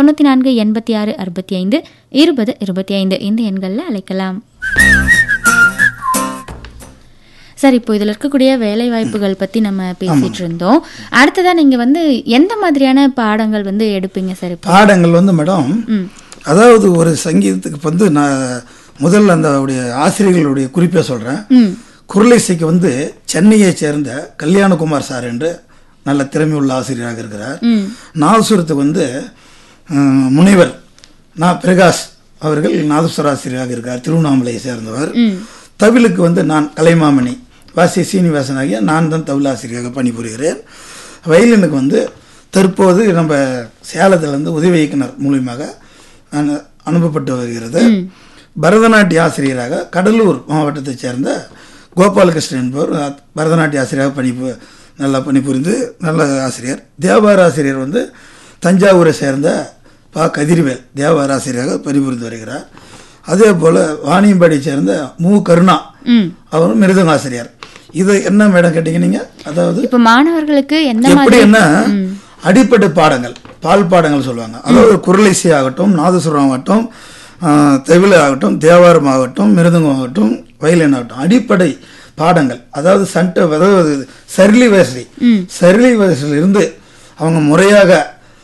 தொண்ணூற்றி நான்கு எண்பத்தி ஆறு அறுபத்தி ஐந்து இருபது இருபத்தி ஐந்து இந்த எண்களில் அழைக்கலாம் சார் இப்போ இதில் இருக்கக்கூடிய வேலை வாய்ப்புகள் பற்றி நம்ம பேசிட்டு இருந்தோம் அடுத்ததாக நீங்கள் வந்து எந்த மாதிரியான பாடங்கள் வந்து எடுப்பீங்க சார் இப்போ பாடங்கள் வந்து மேடம் ம் அதாவது ஒரு சங்கீதத்துக்கு வந்து நான் முதல்ல அந்த அவருடைய ஆசிரியர்களுடைய குறிப்பை சொல்கிறேன் ம் குரலிசைக்கு வந்து சென்னையை சேர்ந்த கல்யாணகுமார் சார் என்று நல்ல திறமையுள்ள ஆசிரியராக இருக்கிறார் ம் நாதசுரத்துக்கு வந்து ம், முனைவர் நான் பிரகாஷ் அவர்கள் நாதஸ்வர ஆசிரியராக இருக்கார் திருவண்ணாமலையை சேர்ந்தவர் ம் தவிலுக்கு வந்து நான் கலைமாமணி வாசி சீனிவாசன் ஆகிய நான் தான் தவில் ஆசிரியராக பணிபுரிகிறேன் வயலினுக்கு வந்து தற்போது நம்ம சேலத்தில் வந்து உதவி இயக்குனர் மூலியமாக நான் அனுப்பப்பட்டு வருகிறது பரதநாட்டிய ஆசிரியராக கடலூர் மாவட்டத்தைச் சேர்ந்த கோபாலகிருஷ்ணன் என்பவர் பரதநாட்டிய ஆசிரியராக பணி நல்லா பணிபுரிந்து நல்ல ஆசிரியர் தேவார ஆசிரியர் வந்து தஞ்சாவூரை சேர்ந்த பா கதிர்வேல் தேவார ஆசிரியராக பணிபுரிந்து வருகிறார் அதே போல் வாணியம்பாடியை சேர்ந்த மு கருணா ம் அவரும் மிருதங்க ஆசிரியர் இது என்ன மேடம் கேட்டீங்க நீங்க அதாவது இப்போ மாணவர்களுக்கு எந்த எப்படி மாதிரி என்ன அடிப்படை பாடங்கள் பால் பாடங்கள் சொல்லுவாங்க அதாவது குரலிசை ஆகட்டும் நாதசுரம் ஆகட்டும் ஆஹ், தவில் ஆகட்டும் தேவாரம் ஆகட்டும் மிருதங்கம் ஆகட்டும் வயலின் ஆகட்டும் அடிப்படை பாடங்கள் அதாவது சட்ட அதாவது சரளி வரிசை சரளி வரிசையில் இருந்து அவங்க முறையாக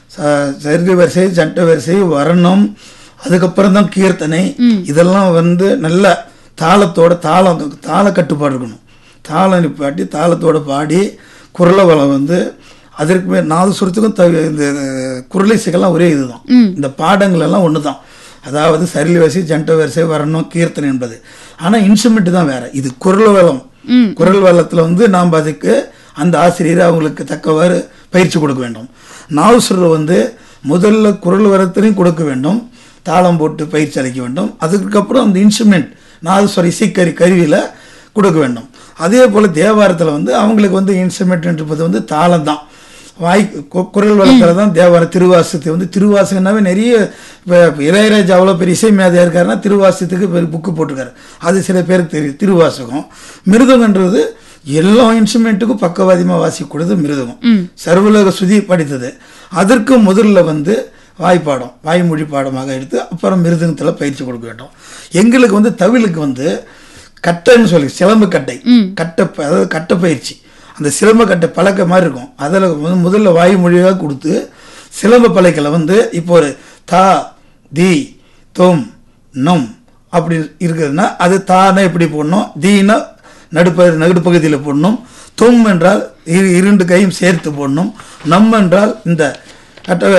ச- சரளி வரிசை சட்ட வரிசை வர்ணம் அதுக்கப்புறம் தான் கீர்த்தனை இதெல்லாம் வந்து நல்ல தாளத்தோட தாளம் தாள கட்டுப்பாடு இருக்கணும் தாளம் நிப்பாட்டி தாளத்தோட பாடி குரலை வளம் வந்து அதற்கு மேல் நாதசுரத்துக்கும் தவி இந்த குரலிசைக்கெல்லாம் ஒரே இதுதான் இந்த பாடங்கள் எல்லாம் ஒன்று தான் அதாவது சரிலி வரிசை ஜண்ட வரிசை வரணும் கீர்த்தனை என்பது ஆனால் இன்ஸ்ட்ருமெண்ட் தான் வேற இது குரல் வளம் குரல் வளத்தில் வந்து நாம் அதுக்கு அந்த ஆசிரியர் அவங்களுக்கு தக்கவாறு பயிற்சி கொடுக்க வேண்டும் நாவுசுரில் வந்து முதல்ல குரல் வரத்திலையும் கொடுக்க வேண்டும் தாளம் போட்டு பயிற்சி அளிக்க வேண்டும் அதுக்கப்புறம் அந்த இன்ஸ்ட்ருமெண்ட் நாதஸ்வர இசைக்கறி கருவியில் கொடுக்க வேண்டும் அதே போல் தேவாரத்தில் வந்து அவங்களுக்கு வந்து இன்ஸ்ட்ருமெண்ட் என்பது வந்து தாளம் தான் வாய் கு- குரல் வளத்தில் தான் தேவார திருவாசத்தை வந்து திருவாசகனாவே நிறைய இப்போ இளையராஜா அவ்வளோ பெரிய இசை மேதையாக இருக்காருன்னா திருவாசத்துக்கு பெரிய புக்கு போட்டிருக்காரு அது சில பேருக்கு தெரியும் திருவாசகம் மிருதங்கன்றது எல்லா இன்ஸ்ட்ருமெண்ட்டுக்கும் பக்கவாதியமாக வாசிக்கூடது மிருதகம் சர்வலோக சுதி படித்தது அதற்கு முதல்ல வந்து வாய்ப்பாடம் வாய்மொழி பாடமாக எடுத்து அப்புறம் மிருதங்கத்தில் பயிற்சி கொடுக்க வேண்டும் எங்களுக்கு வந்து தவிலுக்கு வந்து கட்டைன்னு சொல்லி சிலம்பு கட்டை கட்டை ப- அதாவது கட்டை பயிற்சி அந்த சிலம்ப கட்டை பழக்க மாதிரி இருக்கும் அதில் வந்து முதல்ல வாய்மொழியாக கொடுத்து சிலம்ப பழக்கல வந்து இப்போ ஒரு தா தி தொம் நம் அப்படி இருக்குதுன்னா அது தானா எப்படி போடணும் தீனா நடுப்ப நடுப்பகுதியில் போடணும் தொம் என்றால் இரு இரண்டு கையும் சேர்த்து போடணும் நம் என்றால் இந்த கட்ட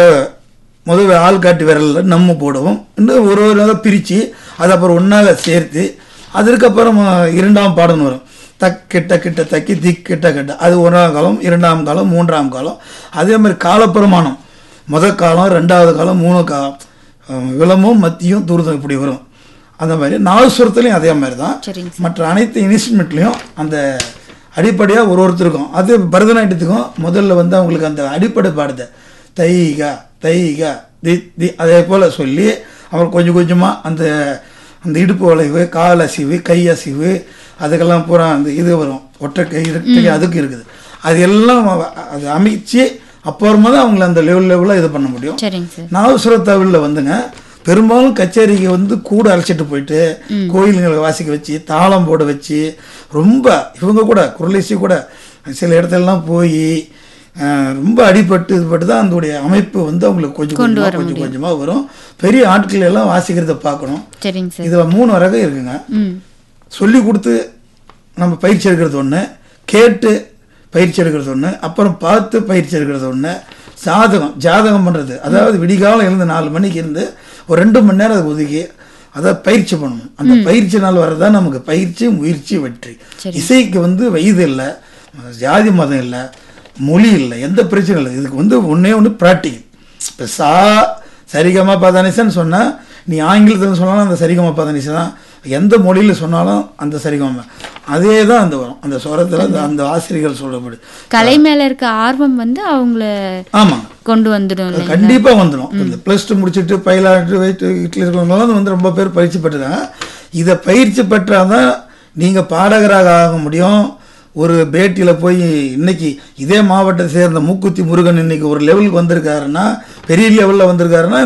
முதல் ஆள் காட்டி விரலில் நம்ம போடுவோம் இன்னும் ஒரு ஒரு இதை பிரித்து அது அப்புறம் ஒன்றாக சேர்த்து அதற்கப்புறம் அஹ், இரண்டாம் பாடம் வரும் தக் கிட்ட கிட்ட தக்கி திக் கிட்ட கிட்ட அது ஒன்றாம் காலம் இரண்டாம் காலம் மூன்றாம் காலம் அதே மாதிரி காலப்பிரமாணம் முதல் காலம் ரெண்டாவது காலம் மூணு காலம் அஹ், விளமும் மத்தியும் தூரதம் இப்படி வரும் அந்த மாதிரி நாலுசுரத்துலையும் அதே மாதிரி தான் சரிங்க மற்ற அனைத்து இன்ஸ்ட்ருமெண்ட்லையும் அந்த அடிப்படையாக ஒரு ஒருத்தருக்கும் அது பரதநாட்டியத்துக்கும் முதல்ல வந்து அவங்களுக்கு அந்த அடிப்படை பாடுது தைகா தைகா தி தி அதே போல் சொல்லி அப்புறம் கொஞ்சம் கொஞ்சமாக அந்த அந்த இடுப்பு வளைவு கால் அசைவு கை அசைவு அதுக்கெல்லாம் பூரா அந்த இது வரும் ஒற்றை கை இரட்டை கை அதுக்கு இருக்குது அது எல்லாம் அவ- அது அமைச்சு அப்புறமா தான் அவங்கள அந்த லெவல் லெவலில் இது பண்ண முடியும் சரிங்க சார் நாகசுர தவிழில் வந்துங்க பெரும்பாலும் கச்சேரிக்கு வந்து கூட அழைச்சிட்டு போயிட்டு கோயிலுங்களை வாசிக்க வச்சு தாளம் போட வச்சு ரொம்ப இவங்க கூட குரலிசை கூட சில இடத்துலலாம் போய் அஹ், ரொம்ப அடிபட்டு இதுபட்டு தான் அதோடைய அமைப்பு வந்து அவங்களுக்கு கொஞ்சம் கொஞ்சமாக கொஞ்சம் கொஞ்சமாக வரும் பெரிய ஆட்கள் எல்லாம் வாசிக்கிறத பார்க்கணும் சரிங்க சார் இது மூணு ரகம் இருக்குங்க ம் சொல்லி கொடுத்து நம்ம பயிற்சி எடுக்கிறது ஒன்று கேட்டு பயிற்சி எடுக்கிறது ஒன்று அப்புறம் பார்த்து பயிற்சி எடுக்கிறது ஒன்று ஜாதகம் ஜாதகம் பண்ணுறது அதாவது விடிகாலம் எழுந்து நாலு மணிக்கு இருந்து ஒரு ரெண்டு மணி நேரம் அதுக்கு ஒதுக்கி அதை பயிற்சி பண்ணணும் அந்த பயிற்சினால் வர்றதா நமக்கு பயிற்சி முயற்சி வெற்றி இசைக்கு வந்து வயது இல்லை ஜாதி மதம் இல்லை மொழி இல்லை எந்த பிரச்சனையும் இல்லை இதுக்கு வந்து ஒன்றே ஒன்று ப்ராக்டிக்கல் இப்போ சா சரிகமா பதனிசன்னு சொன்னால் நீ ஆங்கிலத்தில் சொன்னாலும் அந்த சரிகமா பதனிசை தான் எந்த மொழியில் சொன்னாலும் அந்த சரிகமா அதே தான் அந்த வரும் அந்த ஸ்வரத்தில் அந்த அந்த ஆசிரியர்கள் சொல்லப்படு கலை மேல இருக்க ஆர்வம் வந்து அவங்கள ஆமாங்க கொண்டு வந்துடும் இல்லைங்களா கண்டிப்பா வந்துடும் இந்த ப்ளஸ் டூ முடிச்சுட்டு பயிலாட்டு வயிற்று வீட்டில் இருக்கிறவங்களாம் வந்து ரொம்ப பேர் பயிற்சி பெற்றுறாங்க இதை பயிற்சி பெற்றாதான் நீங்க பாடகராக ஆக முடியும் ஒரு பேட்டியில் போய் இன்னைக்கு இதே மாவட்டத்தை சேர்ந்த மூக்குத்தி முருகன் இன்னைக்கு ஒரு லெவலுக்கு வந்திருக்காருன்னா பெரிய லெவலில் வந்திருக்காருன்னா